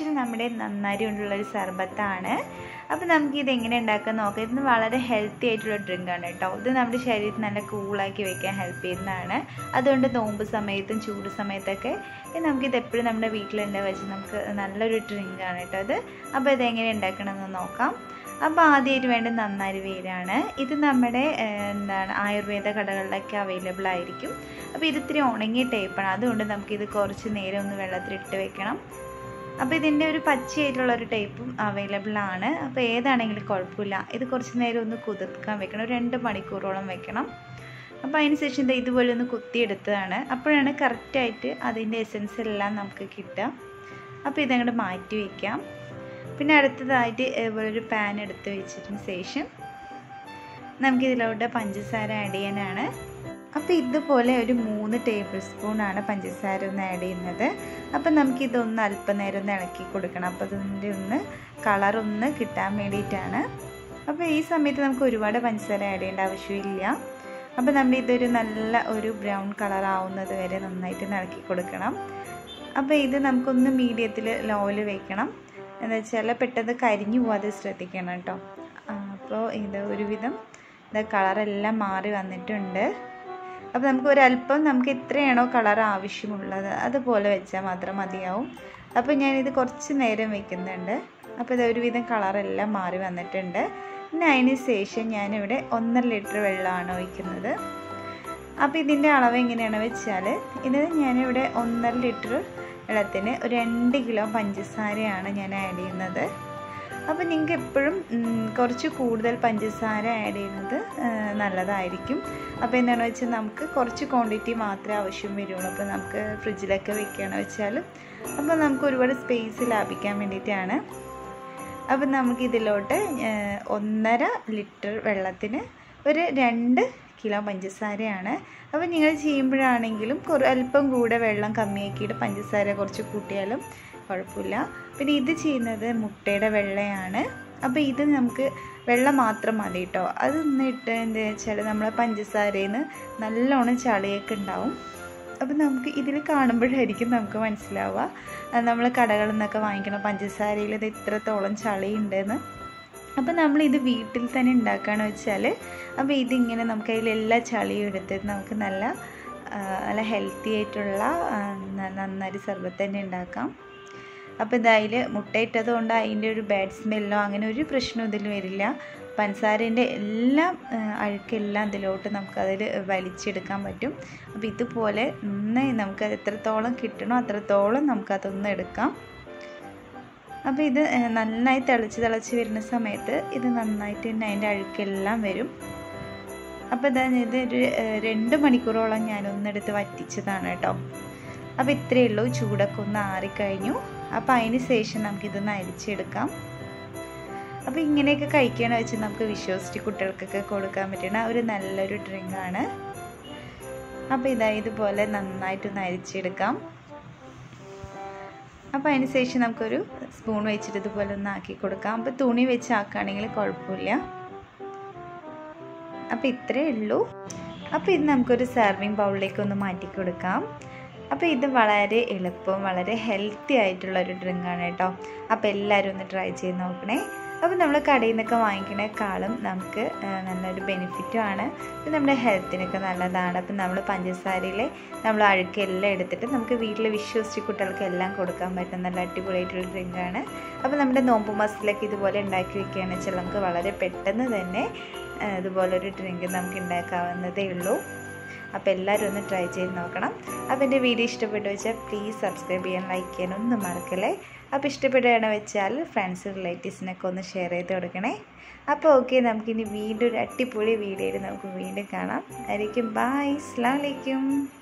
special നമ്മുടെ നന്നാരി കൊണ്ടുള്ളൊരു സർബത്താണ് അപ്പോൾ നമുക്ക് ഇത് എങ്ങനെ ഉണ്ടാക്കാൻ നോക്കാം ഇത് വളരെ ഹെൽത്തി ആയിട്ടുള്ള ഡ്രിങ്കാണ് കേട്ടോ ഇത് നമ്മുടെ ശരീരത്തിൽ നല്ല കൂളാക്കി വെക്കാൻ ഹെൽപ്പ് ചെയ്യുന്നതാണ് അതുകൊണ്ട് നോമ്പ് സമയത്തും ചൂട് സമയത്തൊക്കെ ഇത് നമുക്കിത് എപ്പോഴും നമ്മുടെ വീട്ടിലുണ്ടാവുക വെച്ച് നമുക്ക് നല്ലൊരു ഡ്രിങ്കാണ് കേട്ടോ ഇത് അപ്പോൾ ഇത് എങ്ങനെ ഉണ്ടാക്കണമെന്ന് നോക്കാം അപ്പോൾ ആദ്യമായിട്ട് വേണ്ട നന്നാരി വേരാണ് ഇത് നമ്മുടെ എന്താണ് ആയുർവേദ കടകളിലൊക്കെ അവൈലബിൾ ആയിരിക്കും അപ്പോൾ ഇത് ഇത്തിരി ഉണങ്ങിയ ടൈപ്പാണ് അതുകൊണ്ട് നമുക്കിത് കുറച്ച് നേരം ഒന്ന് വെള്ളത്തിലിട്ട് വെക്കണം അപ്പോൾ ഇതിൻ്റെ ഒരു പച്ചയായിട്ടുള്ള ഒരു ടൈപ്പും അവൈലബിൾ ആണ് അപ്പോൾ ഏതാണെങ്കിലും കുഴപ്പമില്ല ഇത് കുറച്ച് നേരം ഒന്ന് കുതിർക്കാൻ വെക്കണം ഒരു രണ്ട് മണിക്കൂറോളം വെക്കണം അപ്പോൾ അതിന് ശേഷം ഇത് ഇതുപോലെ ഒന്ന് കുത്തിയെടുത്തതാണ് അപ്പോഴാണ് കറക്റ്റായിട്ട് അതിൻ്റെ എസൻസ് എല്ലാം നമുക്ക് കിട്ടുക അപ്പോൾ ഇതങ്ങോട്ട് മാറ്റി വയ്ക്കാം പിന്നെ അടുത്തതായിട്ട് ഒരു പാൻ എടുത്ത് വെച്ചതിന് ശേഷം നമുക്കിതിലോട്ട് പഞ്ചസാര ആഡ് ചെയ്യാനാണ് അപ്പോൾ ഇതുപോലെ ഒരു മൂന്ന് ടേബിൾ സ്പൂണാണ് പഞ്ചസാര ഒന്ന് ആഡ് ചെയ്യുന്നത് അപ്പം നമുക്കിതൊന്ന് അല്പനേരം ഒന്ന് ഇളക്കി കൊടുക്കണം അപ്പോൾ അതിൻ്റെ ഒന്ന് കളറൊന്ന് കിട്ടാൻ വേണ്ടിയിട്ടാണ് അപ്പോൾ ഈ സമയത്ത് നമുക്ക് ഒരുപാട് പഞ്ചസാര ആഡ് ചെയ്യേണ്ട ആവശ്യമില്ല അപ്പോൾ നമ്മൾ ഇതൊരു നല്ല ഒരു ബ്രൗൺ കളർ ആവുന്നത് വരെ നന്നായിട്ട് ഇളക്കി കൊടുക്കണം അപ്പോൾ ഇത് നമുക്കൊന്ന് മീഡിയത്തിൽ ലോയിൽ വെക്കണം എന്താ വെച്ചാൽ പെട്ടെന്ന് കരിഞ്ഞു പോകാതെ ശ്രദ്ധിക്കണം കേട്ടോ അപ്പോൾ ഇത് ഒരുവിധം ഇത് കളറെല്ലാം മാറി വന്നിട്ടുണ്ട് അപ്പോൾ നമുക്ക് ഒരല്പം നമുക്ക് എത്രയാണോ കളർ ആവശ്യമുള്ളത് അതുപോലെ വെച്ചാൽ മാത്രം മതിയാവും അപ്പോൾ ഞാനിത് കുറച്ച് നേരം വെക്കുന്നുണ്ട് അപ്പോൾ ഇത് ഒരുവിധം കളറെല്ലാം മാറി വന്നിട്ടുണ്ട് പിന്നെ അതിന് ശേഷം ഞാനിവിടെ ഒന്നര ലിറ്റർ വെള്ളമാണ് ഒഴിക്കുന്നത് അപ്പോൾ ഇതിൻ്റെ അളവ് എങ്ങനെയാണ് വെച്ചാൽ ഇത് ഞാനിവിടെ ഒന്നര ലിറ്റർ വെള്ളത്തിന് ഒരു രണ്ട് കിലോ പഞ്ചസാരയാണ് ഞാൻ ആഡ് ചെയ്യുന്നത് അപ്പോൾ നിങ്ങൾക്ക് എപ്പോഴും കുറച്ച് കൂടുതൽ പഞ്ചസാര ആഡ് ചെയ്യുന്നത് നല്ലതായിരിക്കും അപ്പോൾ എന്താണെന്ന് വെച്ചാൽ നമുക്ക് കുറച്ച് ക്വാണ്ടിറ്റി മാത്രമേ ആവശ്യം വരുള്ളൂ അപ്പോൾ നമുക്ക് ഫ്രിഡ്ജിലൊക്കെ വെക്കുകയാണെന്ന് വെച്ചാൽ അപ്പോൾ നമുക്ക് ഒരുപാട് സ്പേസ് ലാഭിക്കാൻ വേണ്ടിയിട്ടാണ് അപ്പം നമുക്കിതിലോട്ട് ഒന്നര ലിറ്റർ വെള്ളത്തിന് ഒരു രണ്ട് കിലോ പഞ്ചസാരയാണ് അപ്പോൾ നിങ്ങൾ ചെയ്യുമ്പോഴാണെങ്കിലും കുറ അല്പം കൂടെ വെള്ളം കമ്മിയാക്കിയിട്ട് പഞ്ചസാര കുറച്ച് കൂട്ടിയാലും കുഴപ്പമില്ല പിന്നെ ഇത് ചെയ്യുന്നത് മുട്ടയുടെ വെള്ളയാണ് അപ്പോൾ ഇത് നമുക്ക് വെള്ളം മാത്രം മതി കേട്ടോ അതൊന്ന് ഇട്ട് എന്താ വെച്ചാൽ നമ്മൾ പഞ്ചസാരയിൽ നിന്ന് നല്ലോണം ചളിയൊക്കെ ഉണ്ടാവും അപ്പം നമുക്ക് ഇതിൽ കാണുമ്പോഴായിരിക്കും നമുക്ക് മനസ്സിലാവുക നമ്മൾ കടകളിൽ നിന്നൊക്കെ വാങ്ങിക്കണ പഞ്ചസാരയിൽ ഇത് ഇത്രത്തോളം ചളിയുണ്ടെന്ന് അപ്പം നമ്മളിത് വീട്ടിൽ തന്നെ ഉണ്ടാക്കുകയാണെന്ന് വെച്ചാൽ അപ്പോൾ ഇതിങ്ങനെ നമുക്ക് അതിലെല്ലാ ചളിയും എടുത്തിട്ട് നമുക്ക് നല്ല നല്ല ഹെൽത്തി ആയിട്ടുള്ള നന്നാരി സർബത്ത് തന്നെ ഉണ്ടാക്കാം അപ്പോൾ ഇതായാൽ മുട്ടയിട്ടത് കൊണ്ട് അതിൻ്റെ ഒരു ബാഡ് സ്മെല്ലോ അങ്ങനെ ഒരു പ്രശ്നവും ഇതിൽ വരില്ല പഞ്ചസാരേൻ്റെ എല്ലാം അഴുക്കെല്ലാം ഇതിലോട്ട് നമുക്കതിൽ വലിച്ചെടുക്കാൻ പറ്റും അപ്പോൾ ഇതുപോലെ നന്നായി നമുക്ക് എത്രത്തോളം കിട്ടണോ അത്രത്തോളം നമുക്കതൊന്ന് എടുക്കാം അപ്പോൾ ഇത് നന്നായി തിളച്ച് തിളച്ച് വരുന്ന സമയത്ത് ഇത് നന്നായിട്ട് തന്നെ അതിൻ്റെ അഴുക്കെല്ലാം വരും അപ്പോൾ ഇതാ ഇത് ഒരു രണ്ട് മണിക്കൂറോളം ഞാനൊന്നെടുത്ത് വറ്റിച്ചതാണ് കേട്ടോ അപ്പോൾ ഇത്രയേ ഉള്ളൂ ചൂടൊക്കെ ഒന്ന് ആറിക്കഴിഞ്ഞു അപ്പോൾ അതിന് ശേഷം നമുക്കിതൊന്ന് അരിച്ചെടുക്കാം അപ്പോൾ ഇങ്ങനെയൊക്കെ കഴിക്കുകയാണെന്ന് വെച്ചാൽ നമുക്ക് വിശ്വസിച്ച് കുട്ടികൾക്കൊക്കെ കൊടുക്കാൻ പറ്റുന്ന ഒരു നല്ലൊരു ഡ്രിങ്കാണ് അപ്പോൾ ഇതാ ഇതുപോലെ നന്നായിട്ടൊന്ന് അരിച്ചെടുക്കാം അപ്പോൾ അതിന് ശേഷം നമുക്കൊരു സ്പൂൺ വെച്ചിട്ട് ഇതുപോലെ ഒന്ന് ആക്കി കൊടുക്കാം അപ്പോൾ തുണി വെച്ച് ആക്കുകയാണെങ്കിൽ കുഴപ്പമില്ല അപ്പോൾ ഇത്രയേ ഉള്ളൂ അപ്പോൾ ഇത് നമുക്കൊരു സെർവിങ് ബൗളിലേക്ക് ഒന്ന് മാറ്റി കൊടുക്കാം അപ്പോൾ ഇത് വളരെ എളുപ്പവും വളരെ ഹെൽത്തി ആയിട്ടുള്ള ഒരു ഡ്രിങ്കാണ് കേട്ടോ അപ്പോൾ എല്ലാവരും ഒന്ന് ട്രൈ ചെയ്ത് നോക്കണേ അപ്പോൾ നമ്മൾ കടയിൽ നിന്നൊക്കെ വാങ്ങിക്കണേക്കാളും നമുക്ക് നല്ലൊരു ബെനിഫിറ്റുമാണ് ഇത് നമ്മുടെ ഹെൽത്തിനൊക്കെ നല്ലതാണ് അപ്പം നമ്മൾ പഞ്ചസാരയിൽ നമ്മൾ അഴുക്കെല്ലാം എടുത്തിട്ട് നമുക്ക് വീട്ടിൽ വിശ്വസിച്ച് കുട്ടികൾക്ക് എല്ലാം കൊടുക്കാൻ പറ്റുന്ന നല്ല അടിപൊളിയായിട്ടുള്ള ഡ്രിങ്കാണ് അപ്പോൾ നമ്മുടെ നോമ്പ് മാസത്തിലൊക്കെ ഇതുപോലെ ഉണ്ടാക്കി വെക്കുകയാണെന്ന് വെച്ചാൽ നമുക്ക് വളരെ പെട്ടെന്ന് തന്നെ ഇതുപോലൊരു ഡ്രിങ്ക് നമുക്ക് ഉണ്ടാക്കാവുന്നതേ ഉള്ളൂ അപ്പോൾ എല്ലാവരും ഒന്ന് ട്രൈ ചെയ്ത് നോക്കണം അപ്പോൾ എൻ്റെ വീഡിയോ ഇഷ്ടപ്പെട്ടു വെച്ചാൽ പ്ലീസ് സബ്സ്ക്രൈബ് ചെയ്യാൻ ലൈക്ക് ചെയ്യാൻ ഒന്നും മറക്കല്ലേ അപ്പോൾ ഇഷ്ടപ്പെടുകയാണ് വെച്ചാൽ ഫ്രണ്ട്സ് റിലേറ്റീവ്സിനൊക്കെ ഒന്ന് ഷെയർ ചെയ്ത് കൊടുക്കണേ അപ്പോൾ ഓക്കെ നമുക്കിനി വീണ്ടും ഒരു അടിപൊളി വീഡിയോയിൽ നമുക്ക് വീണ്ടും കാണാം ആയിരിക്കും ബായ് അസ്സാം വലൈക്കും